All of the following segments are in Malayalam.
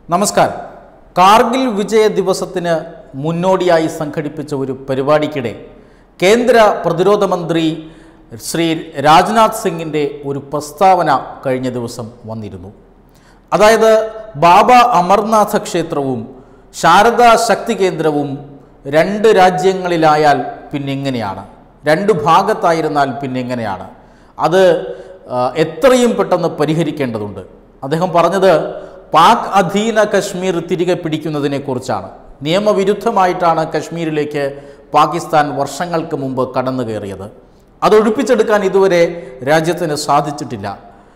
നമസ്കാരം കാർഗിൽ വിജയ ദിവസത്തിന് മുന്നോടിയായി സംഘടിപ്പിച്ച ഒരു പരിപാടിക്കിടെ കേന്ദ്ര പ്രതിരോധ മന്ത്രി ശ്രീ രാജ്നാഥ് സിംഗിൻ്റെ ഒരു പ്രസ്താവന കഴിഞ്ഞ ദിവസം വന്നിരുന്നു അതായത് ബാബ അമർനാഥ ക്ഷേത്രവും ശാരദാ ശക്തി കേന്ദ്രവും രണ്ട് രാജ്യങ്ങളിലായാൽ പിന്നെങ്ങനെയാണ് രണ്ട് ഭാഗത്തായിരുന്നാൽ പിന്നെങ്ങനെയാണ് അത് ആ, എത്രയും പെട്ടെന്ന് പരിഹരിക്കേണ്ടതുണ്ട് അദ്ദേഹം പറഞ്ഞത് പാക് അധീന കശ്മീർ തിരികെ പിടിക്കുന്നതിനെക്കുറിച്ചാണ് നിയമവിരുദ്ധമായിട്ടാണ് കശ്മീരിലേക്ക് പാകിസ്ഥാൻ വർഷങ്ങൾക്ക് മുമ്പ് കടന്നു കയറിയത് അത് ഒഴിപ്പിച്ചെടുക്കാൻ ഇതുവരെ രാജ്യത്തിന് സാധിച്ചിട്ടില്ല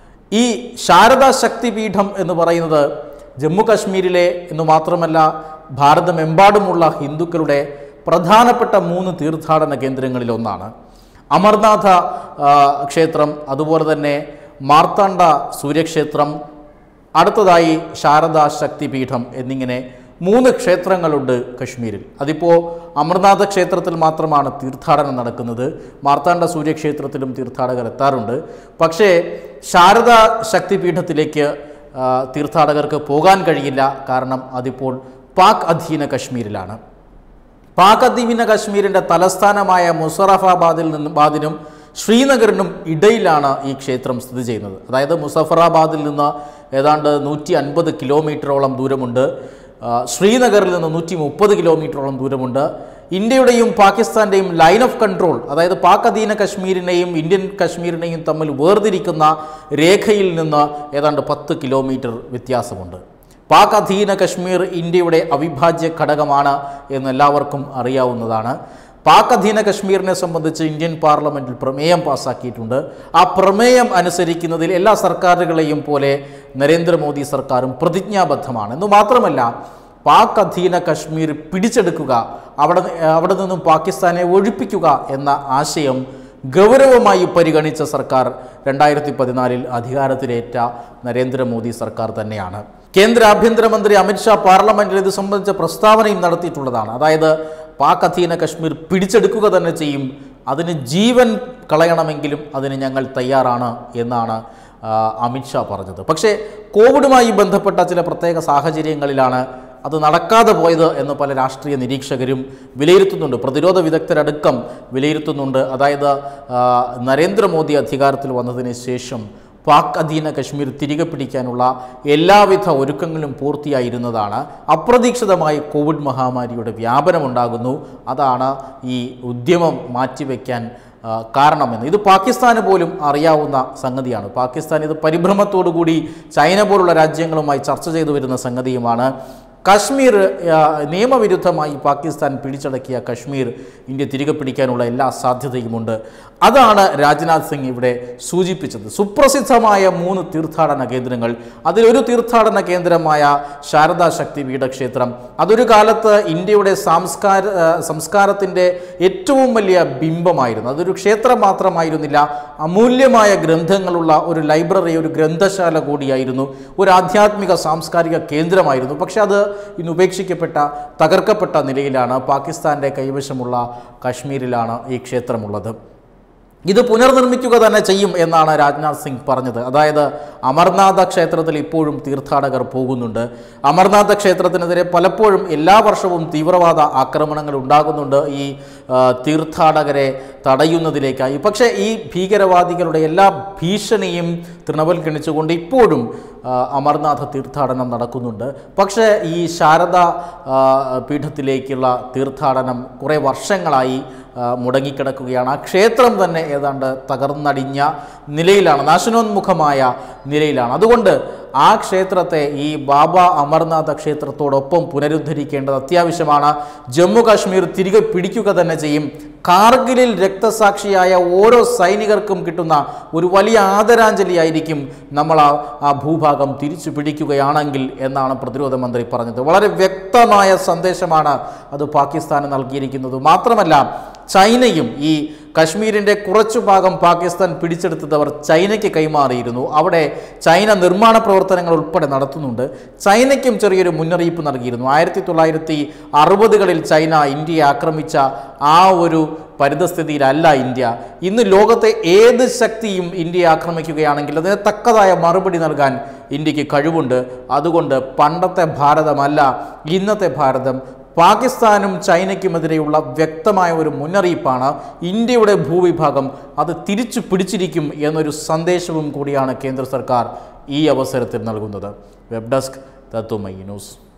ഈ ശാരദാ ശക്തിപീഠം എന്ന് പറയുന്നത് ജമ്മു കാശ്മീരിലെ എന്ന് മാത്രമല്ല ഭാരതമെമ്പാടുമുള്ള ഹിന്ദുക്കളുടെ പ്രധാനപ്പെട്ട മൂന്ന് തീർത്ഥാടന കേന്ദ്രങ്ങളിൽ ഒന്നാണ് അമർനാഥ ആ, ക്ഷേത്രം അതുപോലെ തന്നെ മാർത്താണ്ഡ സൂര്യക്ഷേത്രം അടുത്തതായി ശാരദാ ശക്തിപീഠം എന്നിങ്ങനെ മൂന്ന് ക്ഷേത്രങ്ങളുണ്ട് കശ്മീരിൽ അതിപ്പോൾ അമർനാഥ ക്ഷേത്രത്തിൽ മാത്രമാണ് തീർത്ഥാടനം നടക്കുന്നത് മാർത്താണ്ഡ സൂര്യക്ഷേത്രത്തിലും തീർത്ഥാടകർ എത്താറുണ്ട് പക്ഷേ ശാരദാ ശക്തിപീഠത്തിലേക്ക് ആ, തീർത്ഥാടകർക്ക് പോകാൻ കഴിയില്ല കാരണം അതിപ്പോൾ പാക് അധീന കശ്മീരിലാണ് പാക് അധീന കശ്മീരിൻ്റെ തലസ്ഥാനമായ മുസറഫാബാദിൽ നിന്നും ബാദിനും ശ്രീനഗറിനും ഇടയിലാണ് ഈ ക്ഷേത്രം സ്ഥിതി ചെയ്യുന്നത് അതായത് മുസഫറാബാദിൽ നിന്ന് ഏതാണ്ട് നൂറ്റി അൻപത് കിലോമീറ്ററോളം ദൂരമുണ്ട് ആ, ശ്രീനഗറിൽ നിന്ന് നൂറ്റി മുപ്പത് കിലോമീറ്ററോളം ദൂരമുണ്ട് ഇന്ത്യയുടെയും പാകിസ്ഥാൻ്റെയും ലൈൻ ഓഫ് കൺട്രോൾ അതായത് പാക് അധീന കശ്മീരിനെയും ഇന്ത്യൻ കശ്മീരിനെയും തമ്മിൽ വേർതിരിക്കുന്ന രേഖയിൽ നിന്ന് ഏതാണ്ട് പത്ത് കിലോമീറ്റർ വ്യത്യാസമുണ്ട് പാക് അധീന കശ്മീർ ഇന്ത്യയുടെ അവിഭാജ്യ ഘടകമാണ് എന്ന് എല്ലാവർക്കും അറിയാവുന്നതാണ് പാക് അധീന കശ്മീരിനെ സംബന്ധിച്ച് ഇന്ത്യൻ പാർലമെൻറ്റിൽ പ്രമേയം പാസ്സാക്കിയിട്ടുണ്ട് ആ പ്രമേയം അനുസരിക്കുന്നതിൽ എല്ലാ സർക്കാരുകളെയും പോലെ നരേന്ദ്രമോദി സർക്കാരും പ്രതിജ്ഞാബദ്ധമാണ് എന്ന് മാത്രമല്ല പാക് അധീന കശ്മീർ പിടിച്ചെടുക്കുക അവിടെ അവിടെ നിന്നും പാകിസ്ഥാനെ ഒഴിപ്പിക്കുക എന്ന ആശയം ഗൗരവമായി പരിഗണിച്ച സർക്കാർ രണ്ടായിരത്തി പതിനാലിൽ അധികാരത്തിലേറ്റ നരേന്ദ്രമോദി സർക്കാർ തന്നെയാണ് കേന്ദ്ര ആഭ്യന്തരമന്ത്രി അമിത്ഷാ പാർലമെന്റിൽ ഇത് സംബന്ധിച്ച പ്രസ്താവനയും നടത്തിയിട്ടുള്ളതാണ് അതായത് പാക് അധീന കശ്മീർ പിടിച്ചെടുക്കുക തന്നെ ചെയ്യും അതിന് ജീവൻ കളയണമെങ്കിലും അതിന് ഞങ്ങൾ തയ്യാറാണ് എന്നാണ് ആ, അമിത്ഷാ പറഞ്ഞത് പക്ഷേ കോവിഡുമായി ബന്ധപ്പെട്ട ചില പ്രത്യേക സാഹചര്യങ്ങളിലാണ് അത് നടക്കാതെ പോയത് എന്ന് പല രാഷ്ട്രീയ നിരീക്ഷകരും വിലയിരുത്തുന്നുണ്ട് പ്രതിരോധ വിദഗ്ധരടക്കം വിലയിരുത്തുന്നുണ്ട് അതായത് ആ, നരേന്ദ്രമോദി അധികാരത്തിൽ വന്നതിന് ശേഷം പാക് അധീന കശ്മീർ തിരികെ പിടിക്കാനുള്ള എല്ലാവിധ ഒരുക്കങ്ങളും പൂർത്തിയായിരുന്നതാണ് അപ്രതീക്ഷിതമായി കോവിഡ് മഹാമാരിയുടെ വ്യാപനമുണ്ടാകുന്നു അതാണ് ഈ ഉദ്യമം മാറ്റിവെക്കാൻ ആ, കാരണമെന്ന് ഇത് പാകിസ്ഥാന് പോലും അറിയാവുന്ന സംഗതിയാണ് പാകിസ്ഥാൻ ഇത് പരിഭ്രമത്തോടു കൂടി ചൈന പോലുള്ള രാജ്യങ്ങളുമായി ചർച്ച ചെയ്തു വരുന്ന സംഗതിയുമാണ് കശ്മീർ ആ, നിയമവിരുദ്ധമായി പാകിസ്ഥാൻ പിടിച്ചടക്കിയ കശ്മീർ ഇന്ത്യ തിരികെ പിടിക്കാനുള്ള എല്ലാ സാധ്യതയുമുണ്ട് അതാണ് രാജ്നാഥ് സിംഗ് ഇവിടെ സൂചിപ്പിച്ചത് സുപ്രസിദ്ധമായ മൂന്ന് തീർത്ഥാടന കേന്ദ്രങ്ങൾ അതിലൊരു തീർത്ഥാടന കേന്ദ്രമായ ശാരദാ ശക്തി പീഠക്ഷേത്രം അതൊരു കാലത്ത് ഇന്ത്യയുടെ സാംസ്കാര ആ, സംസ്കാരത്തിൻ്റെ ഏറ്റവും വലിയ ബിംബമായിരുന്നു അതൊരു ക്ഷേത്രം മാത്രമായിരുന്നില്ല അമൂല്യമായ ഗ്രന്ഥങ്ങളുള്ള ഒരു ലൈബ്രറി ഒരു ഗ്രന്ഥശാല കൂടിയായിരുന്നു ഒരു ആധ്യാത്മിക സാംസ്കാരിക കേന്ദ്രമായിരുന്നു പക്ഷെ അത് ഇന്ന് ഉപേക്ഷിക്കപ്പെട്ട തകർക്കപ്പെട്ട നിലയിലാണ് പാകിസ്ഥാൻ്റെ കൈവശമുള്ള കാശ്മീരിലാണ് ഈ ക്ഷേത്രമുള്ളത് ഇത് പുനർനിർമ്മിക്കുക തന്നെ ചെയ്യും എന്നാണ് രാജ്നാഥ് സിംഗ് പറഞ്ഞത് അതായത് അമർനാഥ ക്ഷേത്രത്തിൽ ഇപ്പോഴും തീർത്ഥാടകർ പോകുന്നുണ്ട് അമർനാഥ ക്ഷേത്രത്തിനെതിരെ പലപ്പോഴും എല്ലാ വർഷവും തീവ്രവാദ ആക്രമണങ്ങൾ ഉണ്ടാകുന്നുണ്ട് ഈ ആ, തീർത്ഥാടകരെ തടയുന്നതിലേക്കായി പക്ഷേ ഈ ഭീകരവാദികളുടെ എല്ലാ ഭീഷണിയും തൃണവൽക്കണിച്ചുകൊണ്ട് ഇപ്പോഴും ആ, അമർനാഥ തീർത്ഥാടനം നടക്കുന്നുണ്ട് പക്ഷേ ഈ ശാരദ ആ, പീഠത്തിലേക്കുള്ള തീർത്ഥാടനം കുറേ വർഷങ്ങളായി ആ, മുടങ്ങിക്കിടക്കുകയാണ് ആ ക്ഷേത്രം തന്നെ ഏതാണ്ട് തകർന്നടിഞ്ഞ നിലയിലാണ് നാശനോന്മുഖമായ നിലയിലാണ് അതുകൊണ്ട് ആ ക്ഷേത്രത്തെ ഈ ബാബ അമർനാഥ ക്ഷേത്രത്തോടൊപ്പം പുനരുദ്ധരിക്കേണ്ടത് അത്യാവശ്യമാണ് ജമ്മു കാശ്മീർ തിരികെ പിടിക്കുക തന്നെ ചെയ്യും കാർഗിലിൽ രക്തസാക്ഷിയായ ഓരോ സൈനികർക്കും കിട്ടുന്ന ഒരു വലിയ ആദരാഞ്ജലിയായിരിക്കും നമ്മൾ ആ ആ ഭൂഭാഗം തിരിച്ചു പിടിക്കുകയാണെങ്കിൽ എന്നാണ് പ്രതിരോധ മന്ത്രി പറഞ്ഞത് വളരെ വ്യക്തമായ സന്ദേശമാണ് അത് പാകിസ്ഥാന് നൽകിയിരിക്കുന്നത് മാത്രമല്ല ചൈനയും ഈ കശ്മീരിൻ്റെ കുറച്ചു ഭാഗം പാകിസ്ഥാൻ പിടിച്ചെടുത്തത് അവർ ചൈനയ്ക്ക് കൈമാറിയിരുന്നു അവിടെ ചൈന നിർമ്മാണ പ്രവർത്തനങ്ങൾ ഉൾപ്പെടെ നടത്തുന്നുണ്ട് ചൈനയ്ക്കും ചെറിയൊരു മുന്നറിയിപ്പ് നൽകിയിരുന്നു ആയിരത്തി തൊള്ളായിരത്തി അറുപതുകളിൽ ചൈന ഇന്ത്യയെ ആക്രമിച്ച ആ ഒരു പരിതസ്ഥിതിയിലല്ല ഇന്ത്യ ഇന്ന് ലോകത്തെ ഏത് ശക്തിയും ഇന്ത്യയെ ആക്രമിക്കുകയാണെങ്കിൽ അതിന് തക്കതായ മറുപടി നൽകാൻ ഇന്ത്യക്ക് കഴിവുണ്ട് അതുകൊണ്ട് പണ്ടത്തെ ഭാരതമല്ല ഇന്നത്തെ ഭാരതം പാകിസ്ഥാനും ചൈനയ്ക്കുമെതിരെയുള്ള വ്യക്തമായ ഒരു മുന്നറിയിപ്പാണ് ഇന്ത്യയുടെ ഭൂവിഭാഗം അത് തിരിച്ചു പിടിച്ചിരിക്കും എന്നൊരു സന്ദേശവും കൂടിയാണ് കേന്ദ്ര സർക്കാർ ഈ അവസരത്തിൽ നൽകുന്നത് വെബ് ഡെസ്ക് തത്വമൈ ന്യൂസ്